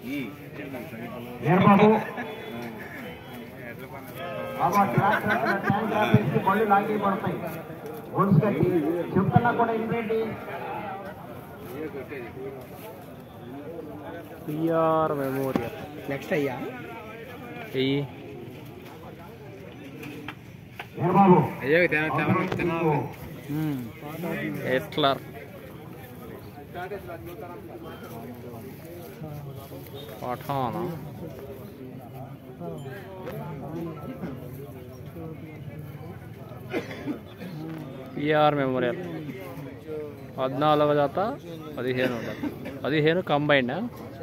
వీరబాబు బాబా tractor tank ఆపేసి బళ్ళు లాగి పడతాయి గొలుసు కట్టి చెప్తున్నా కూడా ఏంటండి పిఆర్ మెమోరియల్ నెక్స్ట్ అయ్యా వెయ్యి వీరబాబు అయ్యో ఎట్లర్ పఠానా పిఆర్ మెమోరియల్ పద్నాలుగో జత పదిహేను జత పదిహేను కంబైండ్